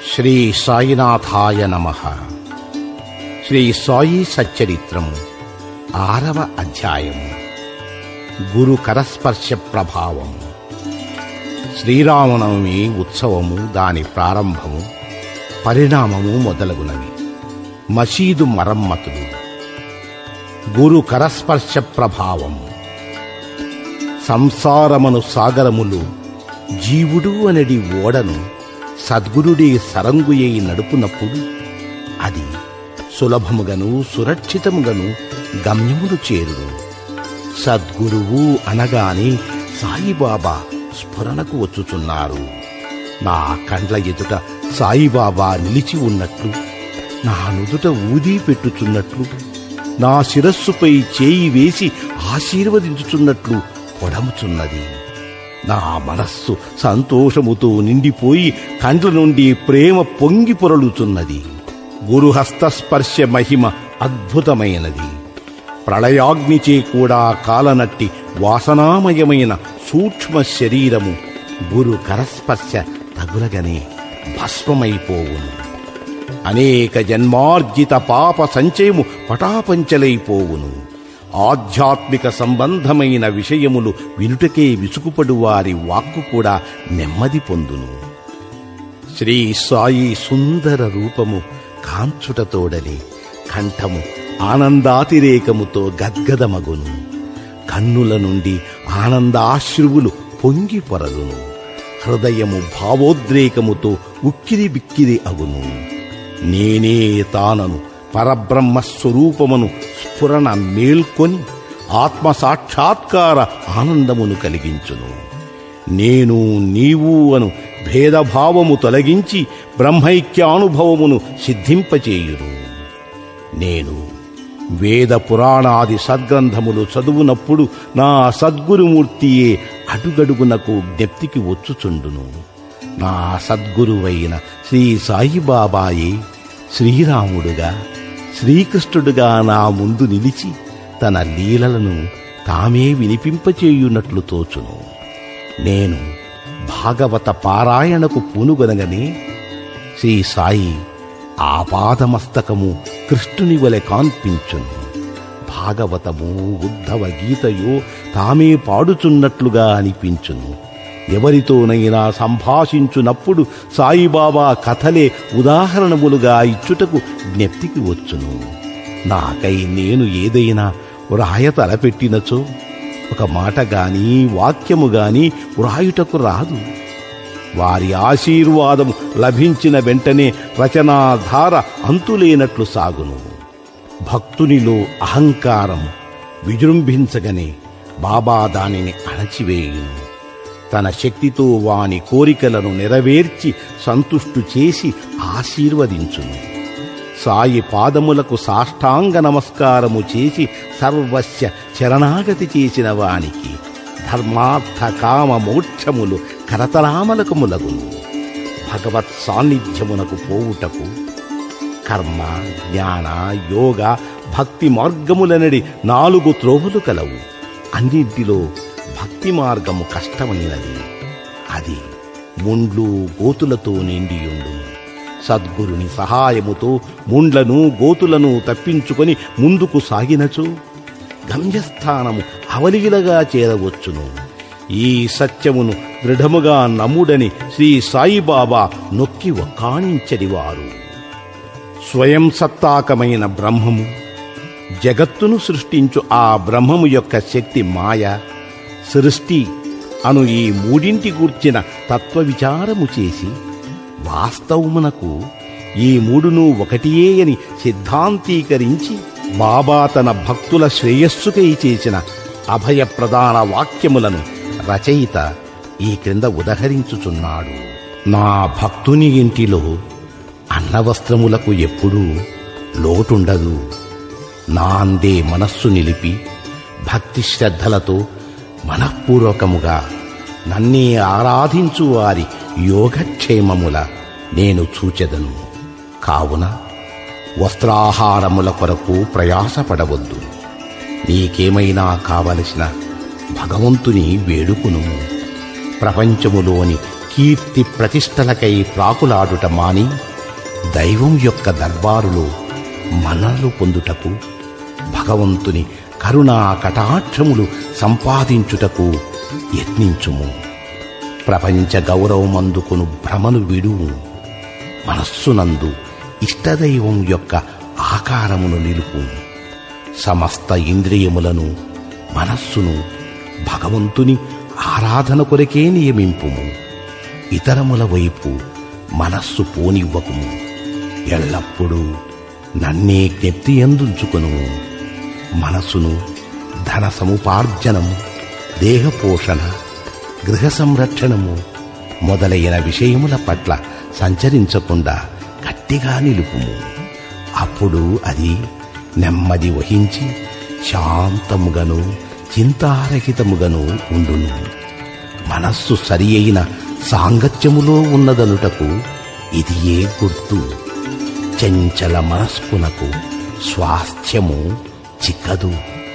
శ్రీ సాయినాథాయ నమ శ్రీ సాయి సచ్చరిత్రము ఆరవ అధ్యాయము గురు కరస్పర్శ ప్రభావం శ్రీరామనవమి ఉత్సవము దాని ప్రారంభము పరిణామము మొదలగునవి మసీదు మరమ్మతులు గురు కరస్పర్శ ప్రభావం సంసారమను సాగరములు జీవుడు అనడి ఓడను సద్గురుడే సరంగుయై నడుపునప్పుడు అది సులభముగను సురక్షితముగను గమ్యమును చేరును సద్గురువు అనగానే సాయిబాబా స్ఫురణకు వచ్చుచున్నారు నా కండ్ల ఎదుట సాయిబాబా నిలిచి ఉన్నట్లు నా నుదుట ఊదీ పెట్టుచున్నట్లు నా శిరస్సుపై చేయి వేసి ఆశీర్వదించుచున్నట్లు పొడముచున్నది నా మనస్సు సంతోషముతో నిండిపోయి కండ్ల నుండి ప్రేమ పొంగి పొరలుచున్నది గురుహస్తస్పర్శ మహిమ అద్భుతమైనది ప్రళయాగ్నిచే కూడా కాలనట్టి వాసనామయమైన సూక్ష్మ శరీరము గురు కరస్పర్శ తగులగనే భస్మమైపోవును అనేక జన్మార్జిత పాప సంచయము పటాపంచలైపోవును ఆధ్యాత్మిక సంబంధమైన విషయములు వినుటకే విసుగుపడు వారి వాక్కు కూడా నెమ్మది పొందును శ్రీ సాయి సుందర రూపము కాంచుటతోడని కంఠము ఆనందాతిరేకముతో గద్గదమగును కన్నుల నుండి ఆనందాశ్రువులు పొంగి పొరలును హృదయము భావోద్రేకముతో ఉక్కిరి బిక్కిరి అగును నేనే తానను పరబ్రహ్మ స్వరూపమును స్ఫురణ మేల్కొని ఆత్మ సాక్షాత్కార ఆనందమును కలిగించును నేను నీవు అను భేదభావము తొలగించి బ్రహ్మైక్యానుభవమును సిద్ధింపచేయును నేను వేద పురాణాది సద్గ్రంథములు చదువునప్పుడు నా సద్గురుమూర్తియే అడుగడుగునకు జ్ఞప్తికి వచ్చుచుండును నా సద్గురువైన శ్రీ సాయిబాబాయే శ్రీరాముడుగా శ్రీకృష్ణుడుగా నా ముందు నిలిచి తన లీలలను తామే వినిపింపచేయున్నట్లు తోచును నేను భాగవత పారాయణకు పూనుగొనగనే శ్రీ సాయి ఆపాదమస్తకము కృష్ణుని వలె కాన్పించును భాగవతము ఉద్ధవ గీతయో తామే పాడుచున్నట్లుగా అనిపించును ఎవరితోనైనా సంభాషించునప్పుడు సాయిబాబా కథలే ఉదాహరణములుగా ఇచ్చుటకు జ్ఞప్తికి వచ్చును నాకై నేను ఏదైనా వ్రాయ తలపెట్టినచో ఒక మాట గాని వాక్యము గాని వ్రాయుటకు రాదు వారి ఆశీర్వాదం లభించిన వెంటనే రచనాధార అంతులేనట్లు సాగును భక్తునిలో అహంకారం విజృంభించగనే బాబా దానిని అణచివేయును తన శక్తితో వాని కోరికలను నెరవేర్చి సంతుష్టు చేసి ఆశీర్వదించును సాయి పాదములకు సాష్టాంగ నమస్కారము చేసి సర్వస్య శరణాగతి చేసిన వానికి ధర్మార్థ కామ మోక్షములు కరతలామలకు ములగును భగవత్ సాన్నిధ్యమునకు పోవుటకు కర్మ జ్ఞాన యోగ భక్తి మార్గములనడి నాలుగు త్రోవలు కలవు అన్నింటిలో భక్తి మార్గము కష్టమైనది అది ముండ్లు గోతులతో నిండియుండు సద్గురుని సహాయముతో ముండ్లను గోతులను తప్పించుకొని ముందుకు సాగినచో గమ్యస్థానము అవలిగిలగా చేరవచ్చును ఈ సత్యమును దృఢముగా నమ్ముడని శ్రీ సాయిబాబా నొక్కి ఒక్కాణించడివారు స్వయం సత్తాకమైన బ్రహ్మము జగత్తును సృష్టించు ఆ బ్రహ్మము యొక్క శక్తి మాయ సృష్టి అను ఈ మూడింటి గూర్చిన తత్వ విచారము చేసి వాస్తవమునకు ఈ మూడును ఒకటియే అని సిద్ధాంతీకరించి బాబా తన భక్తుల శ్రేయస్సుకై చేసిన అభయ ప్రధాన వాక్యములను రచయిత ఈ క్రింద ఉదహరించుచున్నాడు నా భక్తుని ఇంటిలో అన్నవస్త్రములకు ఎప్పుడూ లోటుండదు నా అందే మనస్సు నిలిపి భక్తి శ్రద్ధలతో మనఃపూర్వకముగా నన్నే ఆరాధించు వారి యోగక్షేమముల నేను చూచెదను కావున వస్త్రాహారముల కొరకు ప్రయాసపడవద్దు నీకేమైనా కావలసిన భగవంతుని వేడుకును ప్రపంచములోని కీర్తి ప్రతిష్టలకై ప్రాకులాడుట మాని దైవం యొక్క దర్బారులో మన్ననలు పొందుటకు భగవంతుని కరుణా కటాక్షములు సంపాదించుటకు యత్నించుము ప్రపంచ గౌరవమందుకును భ్రమను విడువు మనస్సునందు ఇష్టదైవం యొక్క ఆకారమును నిలుపు సమస్త ఇంద్రియములను మనస్సును భగవంతుని ఆరాధన కొరకే నియమింపుము ఇతరముల వైపు మనస్సు పోనివ్వకుము ఎల్లప్పుడూ నన్నే జ్ఞప్తి ఎందుంచుకును మనసును ధన సముపార్జనము దేహపోషణ గృహ సంరక్షణము మొదలైన విషయముల పట్ల సంచరించకుండా గట్టిగా నిలుపుము అప్పుడు అది నెమ్మది వహించి శాంతముగను చింతారహితముగను ఉండును మనస్సు సరి అయిన సాంగత్యములో ఉన్నదనుటకు ఇది ఏ గుర్తు చంచల మనస్కునకు స్వాస్థ్యము చిక్కదు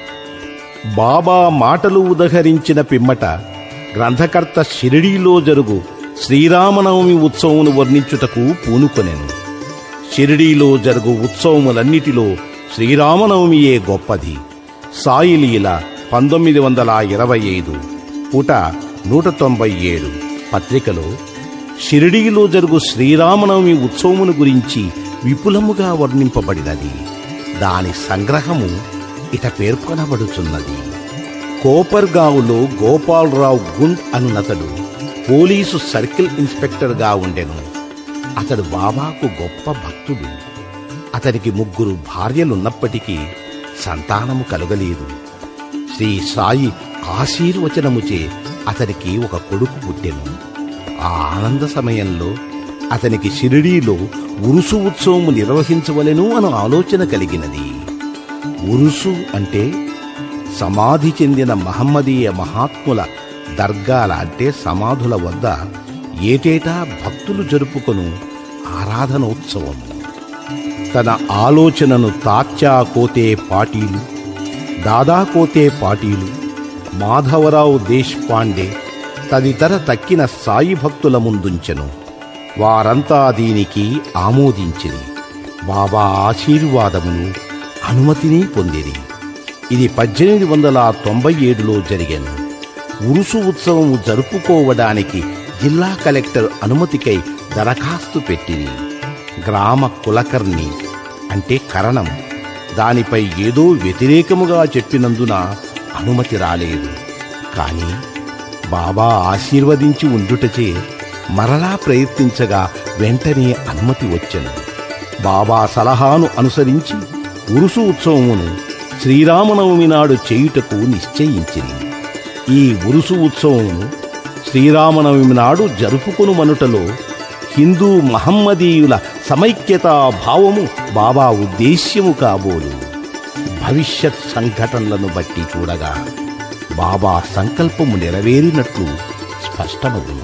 బాబా మాటలు ఉదహరించిన పిమ్మట గ్రంథకర్త షిరిడీలో జరుగు శ్రీరామనవమి ఉత్సవమును వర్ణించుటకు పూనుకొనెను షిరిడీలో జరుగు ఉత్సవములన్నిటిలో శ్రీరామనవమియే గొప్పది సాయిలీల పంతొమ్మిది వందల ఇరవై ఐదు పుట నూట తొంభై ఏడు పత్రికలో షిరిడీలో జరుగు శ్రీరామనవమి ఉత్సవమును గురించి విపులముగా వర్ణింపబడినది దాని సంగ్రహము ఇట పేర్కొనబడుచున్నది కోపర్గావులో గోపాలరావు గుండ్ అనునతడు పోలీసు సర్కిల్ ఇన్స్పెక్టర్గా ఉండెను అతడు బాబాకు గొప్ప భక్తుడు అతనికి ముగ్గురు భార్యలున్నప్పటికీ సంతానము కలుగలేదు శ్రీ సాయి ఆశీర్వచనముచే అతనికి ఒక కొడుకు పుట్టెను ఆ ఆనంద సమయంలో అతనికి షిరిడీలో ఉరుసు ఉత్సవము నిర్వహించవలెను అను ఆలోచన కలిగినది ఉరుసు అంటే సమాధి చెందిన మహమ్మదీయ మహాత్ముల దర్గాల అంటే సమాధుల వద్ద ఏటేటా భక్తులు జరుపుకొను ఆరాధనోత్సవము తన ఆలోచనను తాత్యా కోతే పాటీలు దాదా కోతే పాటీలు మాధవరావు దేశ్పాండే తదితర తక్కిన సాయి భక్తుల ముందుంచెను వారంతా దీనికి ఆమోదించిరి బాబా ఆశీర్వాదమును అనుమతిని పొందిరి ఇది పద్దెనిమిది వందల తొంభై ఏడులో జరిగాను ఉరుసు ఉత్సవము జరుపుకోవడానికి జిల్లా కలెక్టర్ అనుమతికై దరఖాస్తు పెట్టింది గ్రామ కులకర్ణి అంటే కరణం దానిపై ఏదో వ్యతిరేకముగా చెప్పినందున అనుమతి రాలేదు కాని బాబా ఆశీర్వదించి ఉండుటచే మరలా ప్రయత్నించగా వెంటనే అనుమతి వచ్చెను బాబా సలహాను అనుసరించి ఉరుసు ఉత్సవమును శ్రీరామనవమి నాడు చేయుటకు నిశ్చయించింది ఈ ఉరుసు ఉత్సవమును శ్రీరామనవమి నాడు జరుపుకును మనుటలో హిందూ మహమ్మదీయుల సమైక్యతా భావము బాబా ఉద్దేశ్యము కాబోలు భవిష్యత్ సంఘటనలను బట్టి చూడగా బాబా సంకల్పము నెరవేరినట్లు స్పష్టమగును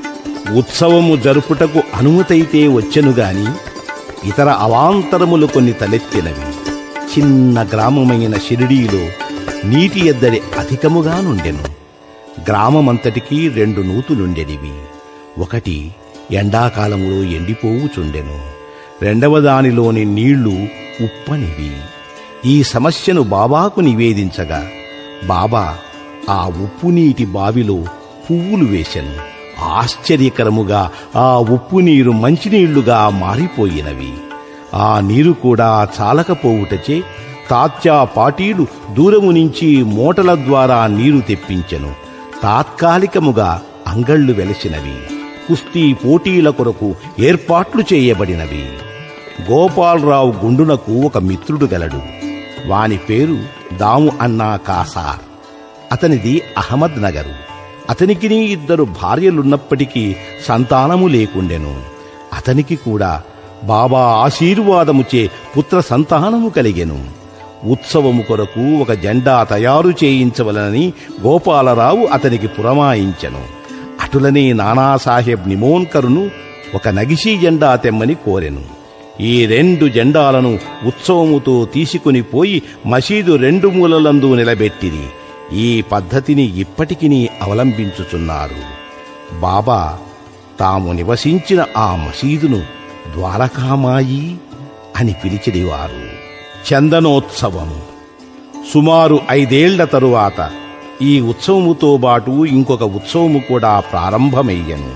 ఉత్సవము జరుపుటకు అనుమతైతే వచ్చెను గాని ఇతర అవాంతరములు కొన్ని తలెత్తినవి చిన్న గ్రామమైన షిరిడీలో నీటి ఎద్దడి అధికముగా నుండెను గ్రామమంతటికీ రెండు నూతులుండెనివి ఒకటి ఎండాకాలములో ఎండిపోవుచుండెను రెండవ దానిలోని నీళ్లు ఉప్పనివి ఈ సమస్యను బాబాకు నివేదించగా బాబా ఆ ఉప్పు నీటి బావిలో పువ్వులు వేశెను ఆశ్చర్యకరముగా ఆ ఉప్పు నీరు మంచినీళ్లుగా మారిపోయినవి ఆ నీరు కూడా చాలకపోవుటచే తాత్యా పాటీలు దూరము నుంచి మోటల ద్వారా నీరు తెప్పించెను తాత్కాలికముగా అంగళ్ళు వెలసినవి కుస్తీ పోటీల కొరకు ఏర్పాట్లు చేయబడినవి గోపాలరావు గుండునకు ఒక మిత్రుడు గలడు వాని పేరు దాము అన్నా కాసార్ అతనిది అహ్మద్ నగరు అతనికిని ఇద్దరు భార్యలున్నప్పటికీ సంతానము లేకుండెను అతనికి కూడా బాబా ఆశీర్వాదముచే పుత్ర సంతానము కలిగెను ఉత్సవము కొరకు ఒక జెండా తయారు చేయించవలనని గోపాలరావు అతనికి పురమాయించెను అటులనే నానాసాహెబ్ నిమోన్కరును ఒక నగిషీ జెండా తెమ్మని కోరెను ఈ రెండు జెండాలను ఉత్సవముతో తీసుకుని పోయి మసీదు రెండు మూలలందు నిలబెట్టిరి ఈ పద్ధతిని ఇప్పటికినీ అవలంబించుచున్నారు బాబా తాము నివసించిన ఆ మసీదును ద్వారకామాయి అని పిలిచిడివారు చందనోత్సవం సుమారు ఐదేళ్ల తరువాత ఈ ఉత్సవముతో బాటు ఇంకొక ఉత్సవము కూడా ప్రారంభమయ్యను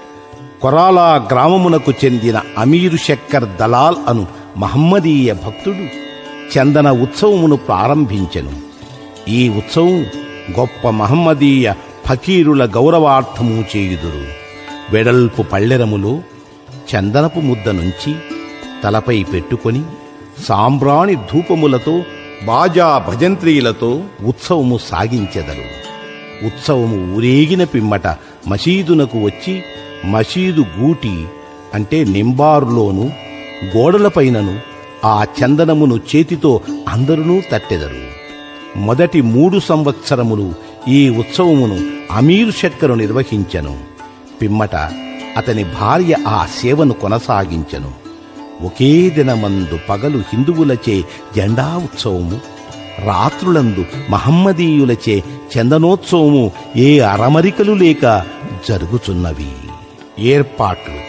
కొరాలా గ్రామమునకు చెందిన అమీరు శక్కర్ దలాల్ అను మహమ్మదీయ భక్తుడు చందన ఉత్సవమును ప్రారంభించెను ఈ ఉత్సవం గొప్ప మహమ్మదీయ ఫకీరుల గౌరవార్థము చేయుదురు వెడల్పు పళ్ళెరములో చందనపు ముద్ద నుంచి తలపై పెట్టుకొని సాంబ్రాణి ధూపములతో బాజా భజంత్రీలతో ఉత్సవము సాగించెదరు ఉత్సవము ఊరేగిన పిమ్మట మసీదునకు వచ్చి మసీదు గూటి అంటే నింబారులోను గోడలపైనను ఆ చందనమును చేతితో అందరునూ తట్టెదరు మొదటి మూడు సంవత్సరములు ఈ ఉత్సవమును అమీరు శక్కరు నిర్వహించెను పిమ్మట అతని భార్య ఆ సేవను కొనసాగించెను ఒకే దినమందు పగలు హిందువులచే జెండా ఉత్సవము రాత్రులందు మహమ్మదీయులచే చందనోత్సవము ఏ అరమరికలు లేక జరుగుచున్నవి ఏర్పాట్లు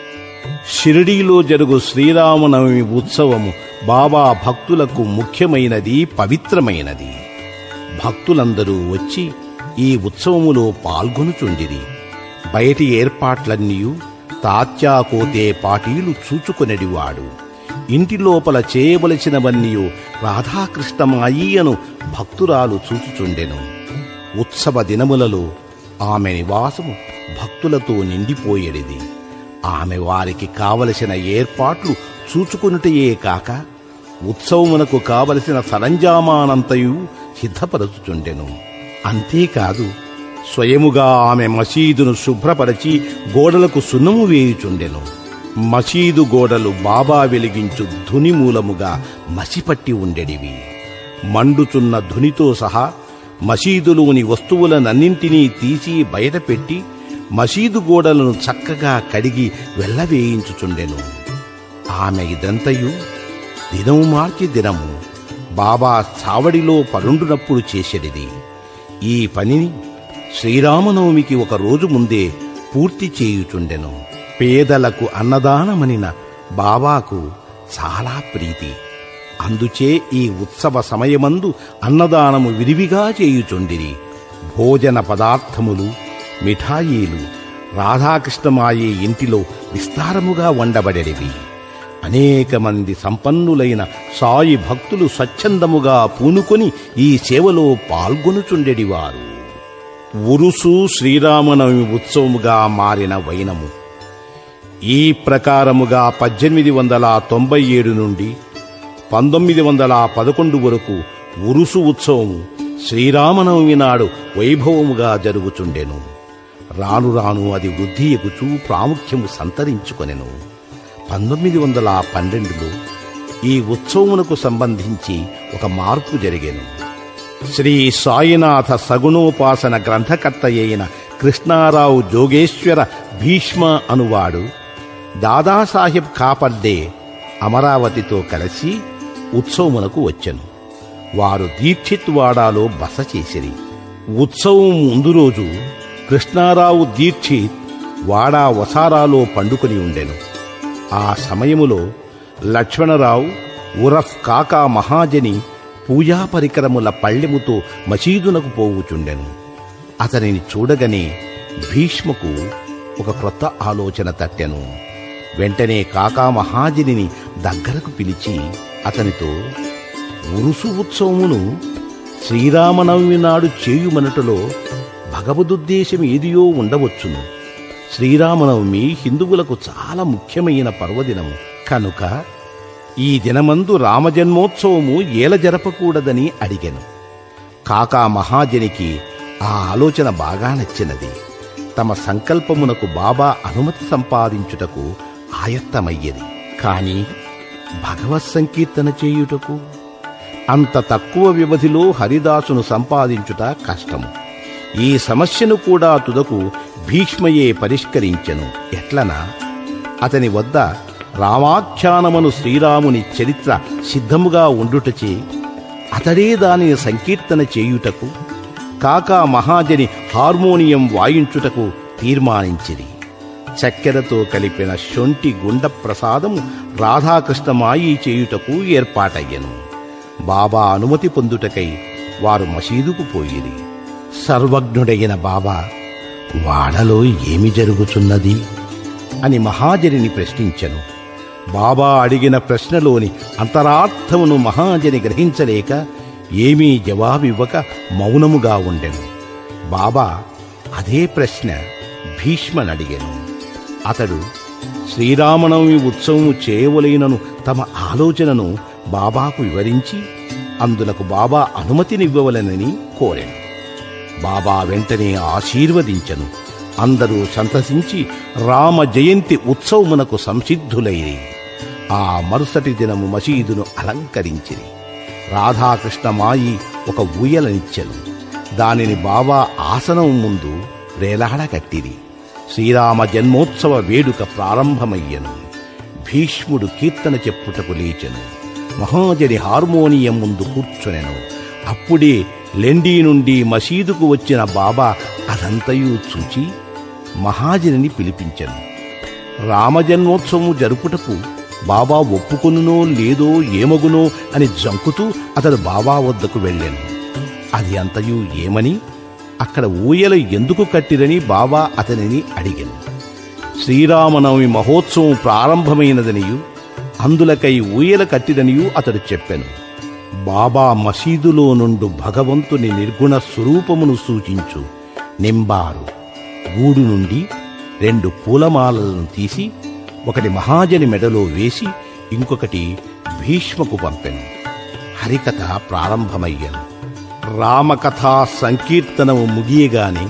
షిరిడీలో జరుగు శ్రీరామనవమి ఉత్సవము బాబా భక్తులకు ముఖ్యమైనది పవిత్రమైనది భక్తులందరూ వచ్చి ఈ ఉత్సవములో పాల్గొనుచుండిరి బయటి ఏర్పాట్లన్నీయు తాత్యాకోతే పాటీలు చూచుకొనెడివాడు ఇంటి లోపల చేయవలసినవన్నీయు రాధాకృష్ణమాయీయను భక్తురాలు చూచుచుండెను ఉత్సవ దినములలో ఆమె నివాసము భక్తులతో నిండిపోయేడిది ఆమె వారికి కావలసిన ఏర్పాట్లు చూచుకునుటయే కాక ఉత్సవమునకు కావలసిన సరంజామానంతయు సిద్ధపరచుచుండెను అంతేకాదు స్వయముగా ఆమె మసీదును శుభ్రపరచి గోడలకు సున్నము వేయుచుండెను మసీదు గోడలు బాబా వెలిగించు ధుని మూలముగా మసిపట్టి ఉండెడివి మండుచున్న ధునితో సహా మసీదులోని వస్తువులనన్నింటినీ తీసి బయటపెట్టి మసీదు గోడలను చక్కగా కడిగి వెళ్ళవేయించుచుండెను ఆమె ఇదంతయు దినము మార్చి దినము బాబా చావడిలో పరుండునప్పుడు చేసేడిది ఈ పనిని శ్రీరామనవమికి ఒక రోజు ముందే పూర్తి చేయుచుండెను పేదలకు అన్నదానమనిన బాబాకు చాలా ప్రీతి అందుచే ఈ ఉత్సవ సమయమందు అన్నదానము విరివిగా చేయుచుండిరి భోజన పదార్థములు మిఠాయీలు రాధాకృష్ణమాయే ఇంటిలో విస్తారముగా వండబడెడివి అనేక మంది సంపన్నులైన సాయి భక్తులు స్వచ్ఛందముగా పూనుకొని ఈ సేవలో పాల్గొనుచుండెడివారు ఉరుసు శ్రీరామనవమి ఉత్సవముగా మారిన వైనము ఈ ప్రకారముగా పద్దెనిమిది వందల తొంభై ఏడు నుండి పంతొమ్మిది వందల పదకొండు వరకు ఉరుసు ఉత్సవము శ్రీరామనవమి నాడు వైభవముగా జరుగుచుండెను రాను రాను అది వృద్ధి ఎగుచూ ప్రాముఖ్యము సంతరించుకొనెను పంతొమ్మిది వందల పన్నెండులో ఈ ఉత్సవమునకు సంబంధించి ఒక మార్పు జరిగెను శ్రీ సాయినాథ సగుణోపాసన గ్రంథకర్త అయిన కృష్ణారావు జోగేశ్వర భీష్మ అనువాడు దాదాసాహెబ్ కాపర్డే అమరావతితో కలిసి ఉత్సవమునకు వచ్చెను వారు దీక్షిత్ వాడాలో బస చేసిరి ఉత్సవం ముందు రోజు కృష్ణారావు దీక్షిత్ వాడా వసారాలో పండుకొని ఉండెను ఆ సమయములో లక్ష్మణరావు ఉరఫ్ కాకా మహాజని పూజా పరికరముల పళ్ళెముతో మసీదునకు పోవుచుండెను అతనిని చూడగనే భీష్మకు ఒక క్రొత్త ఆలోచన తట్టెను వెంటనే కాకా మహాజనిని దగ్గరకు పిలిచి అతనితో ఉరుసు ఉత్సవమును శ్రీరామనవమి నాడు చేయుమనటలో భగవదుద్దేశం ఏదియో ఉండవచ్చును శ్రీరామనవమి హిందువులకు చాలా ముఖ్యమైన పర్వదినము కనుక ఈ దినమందు రామజన్మోత్సవము ఏల జరపకూడదని అడిగాను కాకా మహాజనికి ఆ ఆలోచన బాగా నచ్చినది తమ సంకల్పమునకు బాబా అనుమతి సంపాదించుటకు ఆయత్తమయ్యది కాని భగవత్ సంకీర్తన చేయుటకు అంత తక్కువ వ్యవధిలో హరిదాసును సంపాదించుట కష్టము ఈ సమస్యను కూడా తుదకు భీష్మయే పరిష్కరించెను ఎట్లనా అతని వద్ద రామాఖ్యానమును శ్రీరాముని చరిత్ర సిద్ధముగా ఉండుటచే అతడే దానిని సంకీర్తన చేయుటకు కాకా మహాజని హార్మోనియం వాయించుటకు తీర్మానించిరి చక్కెరతో కలిపిన శొంఠి గుండ ప్రసాదము రాధాకృష్ణమాయి చేయుటకు ఏర్పాటయ్యను బాబా అనుమతి పొందుటకై వారు మసీదుకు పోయిరి సర్వజ్ఞుడైన బాబా వాడలో ఏమి జరుగుతున్నది అని మహాజనిని ప్రశ్నించెను బాబా అడిగిన ప్రశ్నలోని అంతరార్థమును మహాజని గ్రహించలేక ఏమీ జవాబివ్వక మౌనముగా ఉండెను బాబా అదే ప్రశ్న భీష్మనడిగెను అతడు శ్రీరామనవమి ఉత్సవము చేయవలైనను తమ ఆలోచనను బాబాకు వివరించి అందులకు బాబా అనుమతినివ్వవలెనని కోరెను బాబా వెంటనే ఆశీర్వదించను అందరూ సంతసించి రామ జయంతి ఉత్సవమునకు సంసిద్ధులైరి ఆ మరుసటి దినము మసీదును అలంకరించిరి రాధాకృష్ణమాయి ఒక ఊయలనిచ్చెను దానిని బాబా ఆసనం ముందు వేలాడగట్టిరి శ్రీరామ జన్మోత్సవ వేడుక ప్రారంభమయ్యను భీష్ముడు కీర్తన చెప్పుటకు లేచెను మహాజని హార్మోనియం ముందు కూర్చునెను అప్పుడే లెండీ నుండి మసీదుకు వచ్చిన బాబా అదంతయు చూచి మహాజనిని పిలిపించెను రామజన్మోత్సవము జరుపుటకు బాబా ఒప్పుకొనునో లేదో ఏమగునో అని జంకుతూ అతడు బాబా వద్దకు వెళ్ళాను అది అంతయు ఏమని అక్కడ ఊయల ఎందుకు కట్టిరని బాబా అతనిని అడిగాను శ్రీరామనవమి మహోత్సవం ప్రారంభమైనదనియు అందులకై ఊయల కట్టిరనియు అతడు చెప్పాను బాబా మసీదులో నుండు భగవంతుని నిర్గుణ స్వరూపమును సూచించు నింబారు గూడు నుండి రెండు పూలమాలలను తీసి ఒకటి మహాజని మెడలో వేసి ఇంకొకటి భీష్మకు పంపెను హరికథ ప్రారంభమయ్యను రామకథా సంకీర్తనము ముగియగానే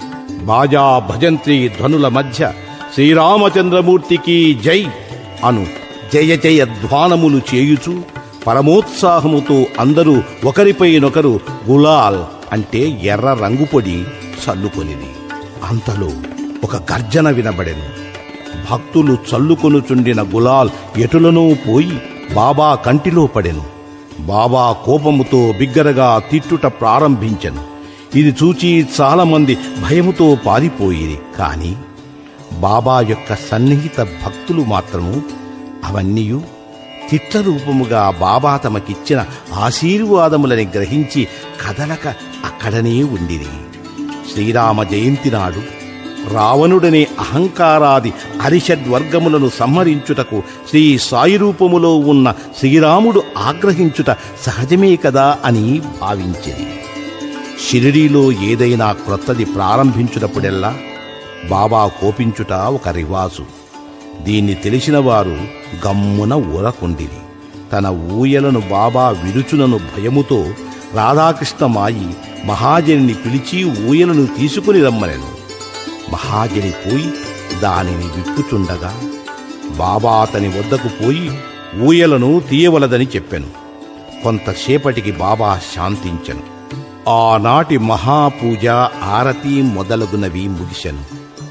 బాజా భజంత్రి ధ్వనుల మధ్య శ్రీరామచంద్రమూర్తికి జై అను జయ జయ ధ్వానములు చేయుచు పరమోత్సాహముతో అందరూ ఒకరిపైనొకరు గులాల్ అంటే ఎర్ర రంగు పొడి చల్లుకొనిది అంతలో ఒక గర్జన వినబడెను భక్తులు చల్లుకొనుచుండిన గులాల్ ఎటులనూ పోయి బాబా కంటిలో పడెను బాబా కోపముతో బిగ్గరగా తిట్టుట ప్రారంభించెను ఇది చూచి చాలామంది భయముతో పారిపోయిరి కాని బాబా యొక్క సన్నిహిత భక్తులు మాత్రము అవన్నీయు తిట్ల రూపముగా బాబా తమకిచ్చిన ఆశీర్వాదములని గ్రహించి కదలక అక్కడనే ఉండిరి శ్రీరామ జయంతి నాడు రావణుడనే అహంకారాది అరిషడ్వర్గములను సంహరించుటకు శ్రీ సాయి రూపములో ఉన్న శ్రీరాముడు ఆగ్రహించుట సహజమే కదా అని భావించింది షిరిడీలో ఏదైనా క్రొత్తది ప్రారంభించుటప్పుడెల్లా బాబా కోపించుట ఒక రివాజు దీన్ని తెలిసిన వారు గమ్మున ఊరకుండిరి తన ఊయలను బాబా విరుచునను భయముతో రాధాకృష్ణమాయి మహాజనిని పిలిచి ఊయలను తీసుకుని రమ్మనెను మహాజని పోయి దానిని విప్పుచుండగా బాబా అతని వద్దకు పోయి ఊయలను తీయవలదని చెప్పెను కొంతసేపటికి బాబా శాంతించెను ఆనాటి మహాపూజ ఆరతి మొదలగునవి ముగిసెను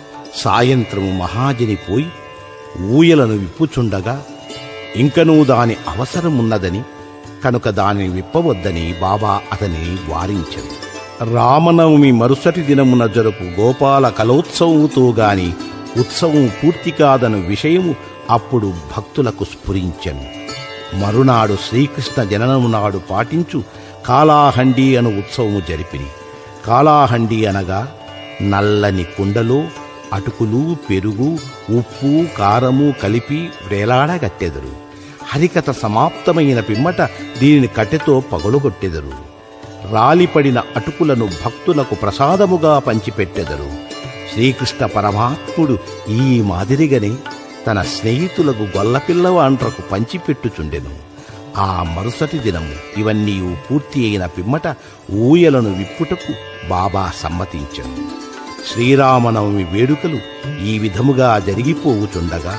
సాయంత్రము మహాజని పోయి ఊయలను విప్పుచుండగా ఇంకనూ దాని అవసరమున్నదని కనుక దానిని విప్పవద్దని బాబా అతనిని వారించెను రామనవమి మరుసటి దినమున జరుపు గోపాల కలోత్సవముతో గాని ఉత్సవం పూర్తి కాదను విషయము అప్పుడు భక్తులకు స్ఫురించెను మరునాడు శ్రీకృష్ణ జననము నాడు పాటించు కాలాహండి అను ఉత్సవము జరిపిరి కాలాహండి అనగా నల్లని కుండలో అటుకులు పెరుగు ఉప్పు కారము కలిపి వేలాడగట్టెదరు హరికథ సమాప్తమైన పిమ్మట దీనిని కట్టెతో పగలుగొట్టెదరు రాలిపడిన అటుకులను భక్తులకు ప్రసాదముగా పంచిపెట్టెదరు శ్రీకృష్ణ పరమాత్ముడు ఈ మాదిరిగానే తన స్నేహితులకు గొల్లపిల్లవాండ్రకు పంచిపెట్టుచుండెను ఆ మరుసటి దినము ఇవన్నీ పూర్తి అయిన పిమ్మట ఊయలను విప్పుటకు బాబా సమ్మతించెను శ్రీరామనవమి వేడుకలు ఈ విధముగా జరిగిపోవుచుండగా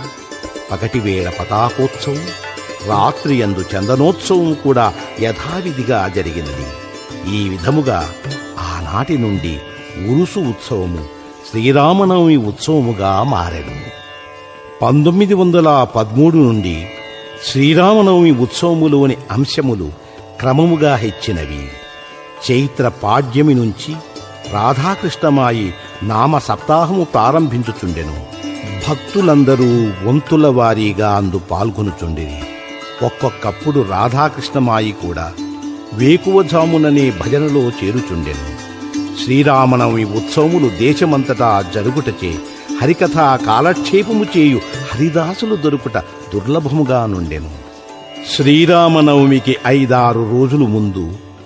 పగటివేళ పతాకోత్సవం రాత్రి యందు చందనోత్సవం కూడా యథావిధిగా జరిగినది ఈ విధముగా ఆనాటి నుండి ఉరుసు ఉత్సవము శ్రీరామనవమి ఉత్సవముగా మారెను పంతొమ్మిది వందల పదమూడు నుండి శ్రీరామనవమి ఉత్సవములోని అంశములు క్రమముగా హెచ్చినవి చైత్ర పాడ్యమి నుంచి రాధాకృష్ణమాయి నామ సప్తాహము ప్రారంభించుచుండెను భక్తులందరూ వంతుల వారీగా అందు పాల్గొనుచుండిరి ఒక్కొక్కప్పుడు రాధాకృష్ణమాయి కూడా వేకువజాముననే భజనలో చేరుచుండెను శ్రీరామనవమి ఉత్సవములు దేశమంతటా జరుగుటచే హరికథ కాలక్షేపము చేయు హరిదాసులు దొరుకుట దుర్లభముగా నుండెను శ్రీరామనవమికి ఐదారు రోజులు ముందు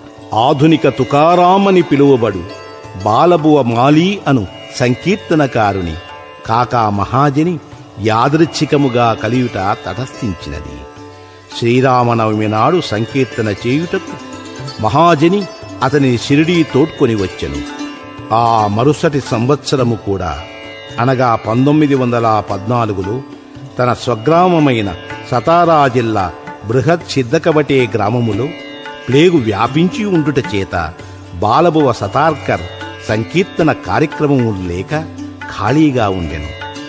ఆధునిక తుకారామని పిలువబడు బాలబువ మాలీ అను సంకీర్తనకారుని కాకా మహాజని యాదృచ్ఛికముగా కలియుట తటస్థించినది శ్రీరామనవమి నాడు సంకీర్తన చేయుటకు మహాజని అతని షిరిడీ తోడ్కొని వచ్చెను ఆ మరుసటి సంవత్సరము కూడా అనగా పంతొమ్మిది వందల పద్నాలుగులో తన స్వగ్రామమైన సతారా జిల్లా బృహత్ సిద్ధకవటే గ్రామములో ప్లేగు వ్యాపించి ఉండుట చేత బాలబువ సతార్కర్ సంకీర్తన కార్యక్రమము లేక ఖాళీగా ఉండెను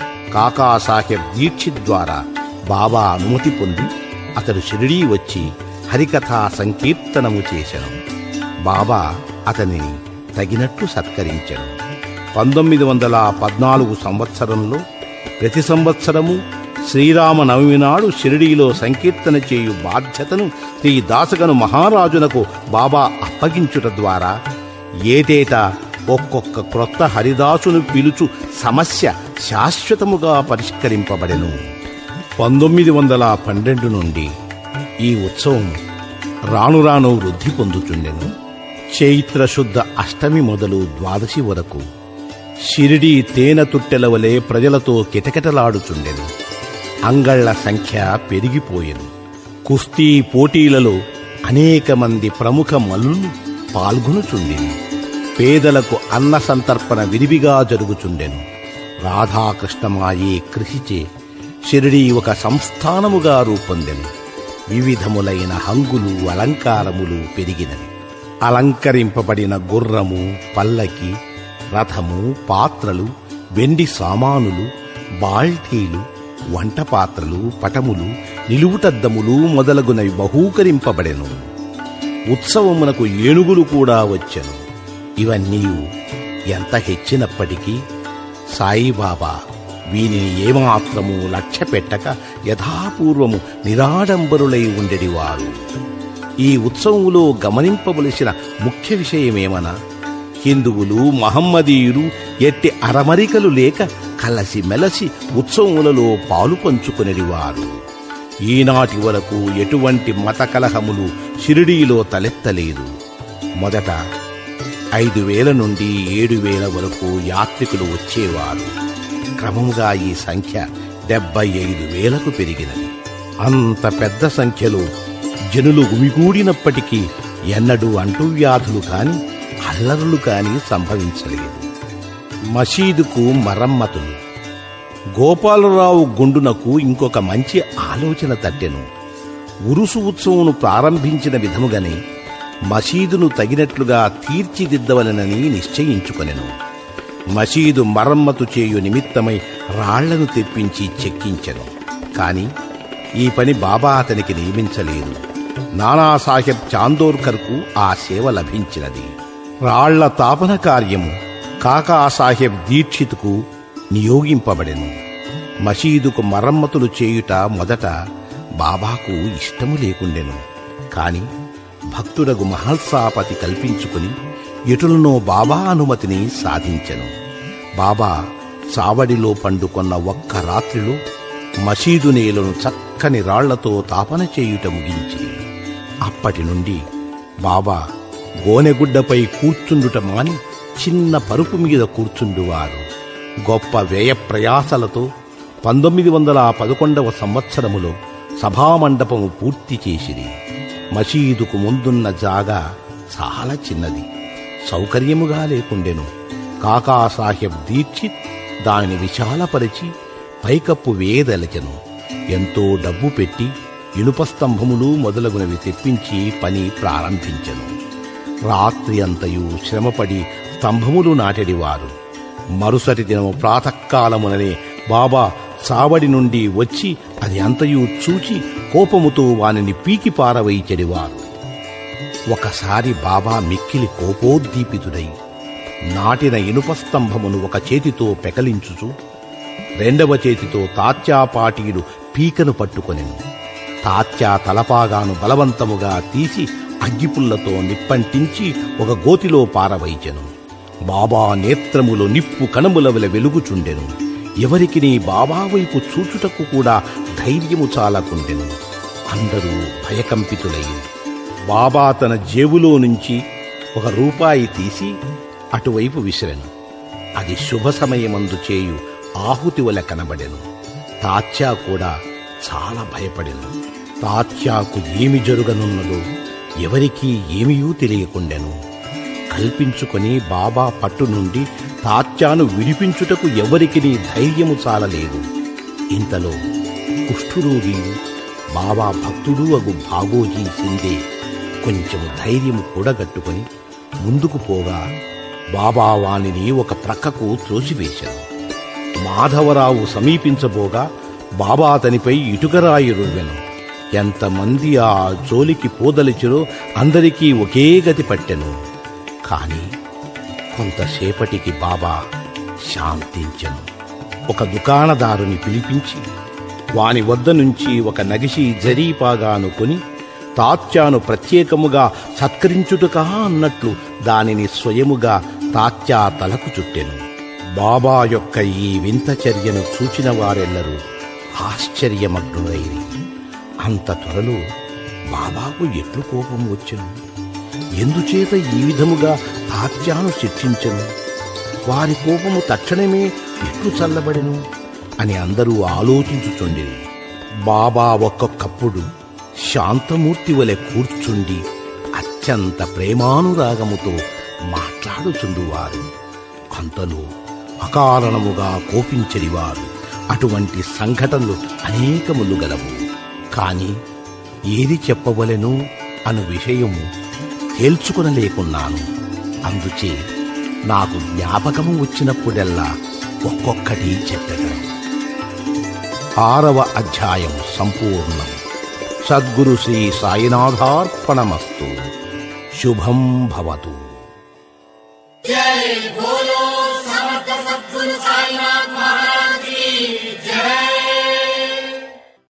కాకాసాహెబ్ దీక్షిత్ ద్వారా బాబా అనుమతి పొంది అతడు షిరిడీ వచ్చి హరికథా సంకీర్తనము చేశను బాబా అతనిని తగినట్లు సత్కరించెను పంతొమ్మిది వందల పద్నాలుగు సంవత్సరంలో ప్రతి సంవత్సరము శ్రీరామనవమి నాడు షిరిడీలో సంకీర్తన చేయు బాధ్యతను శ్రీ దాసగను మహారాజునకు బాబా అప్పగించుట ద్వారా ఏటేటా ఒక్కొక్క క్రొత్త హరిదాసును పిలుచు సమస్య శాశ్వతముగా పరిష్కరింపబడెను పంతొమ్మిది వందల పన్నెండు నుండి ఈ ఉత్సవం రాను రాను వృద్ధి పొందుచుండెను చైత్ర శుద్ధ అష్టమి మొదలు ద్వాదశి వరకు షిరిడీ తేనె తుట్టెల వలె ప్రజలతో కిటకిటలాడుచుండెను అంగళ్ల సంఖ్య పెరిగిపోయెను కుస్తీ పోటీలలో అనేక మంది ప్రముఖ మల్లులు పాల్గొనుచుండిరి పేదలకు అన్న సంతర్పణ విరివిగా జరుగుచుండెను రాధాకృష్ణమాయే కృషిచే షిరిడీ ఒక సంస్థానముగా రూపొందెను వివిధములైన హంగులు అలంకారములు పెరిగినవి అలంకరింపబడిన గుర్రము పల్లకి రథము పాత్రలు వెండి సామానులు బాల్టీలు వంట పాత్రలు పటములు నిలువుటద్దములు మొదలగునవి బహూకరింపబడెను ఉత్సవమునకు ఏనుగులు కూడా వచ్చెను ఇవన్నీ ఎంత హెచ్చినప్పటికీ సాయిబాబా వీనిని ఏమాత్రము లక్ష్య పెట్టక యథాపూర్వము నిరాడంబరులై ఉండెడివారు ఈ ఉత్సవములో గమనింపవలసిన ముఖ్య విషయమేమనా హిందువులు మహమ్మదీయులు ఎట్టి అరమరికలు లేక కలసి మెలసి ఉత్సవములలో పాలు పంచుకునేవారు ఈనాటి వరకు ఎటువంటి మత కలహములు షిరిడీలో తలెత్తలేదు మొదట ఐదు వేల నుండి ఏడు వేల వరకు యాత్రికులు వచ్చేవారు క్రమముగా ఈ సంఖ్య డెబ్బై ఐదు వేలకు పెరిగినది అంత పెద్ద సంఖ్యలో జనులు గుమిగూడినప్పటికీ ఎన్నడూ అంటువ్యాధులు కాని అల్లరులు కాని సంభవించలేదు మసీదుకు మరమ్మతులు గోపాలరావు గుండునకు ఇంకొక మంచి ఆలోచన తట్టెను ఉరుసు ఉత్సవమును ప్రారంభించిన విధముగానే మసీదును తగినట్లుగా తీర్చిదిద్దవలనని నిశ్చయించుకొనెను మసీదు మరమ్మతు చేయు నిమిత్తమై రాళ్లను తెప్పించి చెక్కించెను కాని ఈ పని బాబా అతనికి నియమించలేదు నానాసాహెబ్ చాందోర్కర్కు ఆ సేవ లభించినది రాళ్ల తాపన కార్యము కాకాసాహెబ్ దీక్షిత్కు నియోగింపబడెను మసీదుకు మరమ్మతులు చేయుట మొదట బాబాకు ఇష్టము లేకుండెను కాని భక్తుడగు మహల్సాపతి కల్పించుకుని ఎటులనో బాబా అనుమతిని సాధించెను బాబా చావడిలో పండుకొన్న ఒక్క రాత్రిలో మసీదు నేలను చక్కని రాళ్లతో తాపన చేయుట ముగించి అప్పటి నుండి బాబా గోనెగుడ్డపై కూర్చుండుట మాని చిన్న పరుపు మీద కూర్చుండువారు గొప్ప వ్యయ ప్రయాసలతో పంతొమ్మిది వందల పదకొండవ సంవత్సరములో సభామండపము పూర్తి చేసిరి మసీదుకు ముందున్న జాగా చాలా చిన్నది సౌకర్యముగా లేకుండెను కాకాసాహెబ్ దీక్షిత్ దానిని విశాలపరిచి పైకప్పు వేయదలచెను ఎంతో డబ్బు పెట్టి ఇనుప స్తంభములు మొదలగునవి తెప్పించి పని ప్రారంభించెను రాత్రి అంతయు శ్రమపడి స్తంభములు నాటెడివారు మరుసటి దినము ప్రాతకాలముననే బాబా సావడి నుండి వచ్చి అది అంతయు చూచి కోపముతో వానిని పీకి పారవైచెడివారు ఒకసారి బాబా మిక్కిలి కోపోద్దీపితుడై నాటిన ఇనుప స్తంభమును ఒక చేతితో పెకలించుచు రెండవ చేతితో తాత్యా పాటీలు పీకను పట్టుకొనెను తాత్యా తలపాగాను బలవంతముగా తీసి అగ్గిపుల్లతో నిప్పంటించి ఒక గోతిలో పారవైచెను బాబా నేత్రములో నిప్పు కణముల వెల వెలుగుచుండెను ఎవరికి నీ బాబా వైపు చూచుటకు కూడా ధైర్యము చాలకుండెను అందరూ భయకంపితులయ్యి బాబా తన జేబులో నుంచి ఒక రూపాయి తీసి అటువైపు విసిరెను అది శుభ సమయమందు చేయు ఆహుతి వలె కనబడెను తాత్యా కూడా చాలా భయపడెను తాత్యాకు ఏమి జరుగనున్నదో ఎవరికీ ఏమీయూ తెలియకుండెను కల్పించుకొని బాబా పట్టు నుండి తాత్యాను విడిపించుటకు ఎవరికి నీ ధైర్యము చాలలేదు ఇంతలో కుష్ఠురోగి బాబా భక్తుడు అగు భాగోజీ సిందే కొంచెము ధైర్యము కూడగట్టుకొని ముందుకు పోగా బాబా వానిని ఒక ప్రక్కకు త్రోసివేశాను మాధవరావు సమీపించబోగా బాబా అతనిపై ఇటుకరాయి రువ్వెను ఎంతమంది ఆ జోలికి పోదలిచిరో అందరికీ ఒకే గతి పట్టెను కాని కొంతసేపటికి బాబా శాంతించెను ఒక దుకాణదారుని పిలిపించి వాని వద్ద నుంచి ఒక నగిషి జరీపాగాను కొని తాత్యాను ప్రత్యేకముగా సత్కరించుటకా అన్నట్లు దానిని స్వయముగా తాత్యా తలకు చుట్టెను బాబా యొక్క ఈ వింత చర్యను చూచిన వారెల్లరూ ఆశ్చర్యమగ్నులైరి అంత త్వరలో బాబాకు ఎట్లు కోపం వచ్చెను ఎందుచేత ఈ విధముగా తాత్యాను శిక్షించను వారి కోపము తక్షణమే ఎట్లు చల్లబడెను అని అందరూ ఆలోచించుచుండిరి బాబా ఒక్కొక్కప్పుడు శాంతమూర్తి వలె కూర్చుండి అత్యంత ప్రేమానురాగముతో మాట్లాడుచుండువారు అంతలో అకారణముగా కోపించడివారు అటువంటి సంఘటనలు అనేకములు గలవు కాని ఏది చెప్పవలెను అను విషయము తేల్చుకొనలేకున్నాను అందుచే నాకు జ్ఞాపకము వచ్చినప్పుడెల్లా ఒక్కొక్కటి చెప్పగలను ఆరవ అధ్యాయం సంపూర్ణం సద్గురు శ్రీ సాయినాథార్పణమస్తు శుభం భవతు जय बोलो समर्थ सद्गुरु साईनाथ महाराज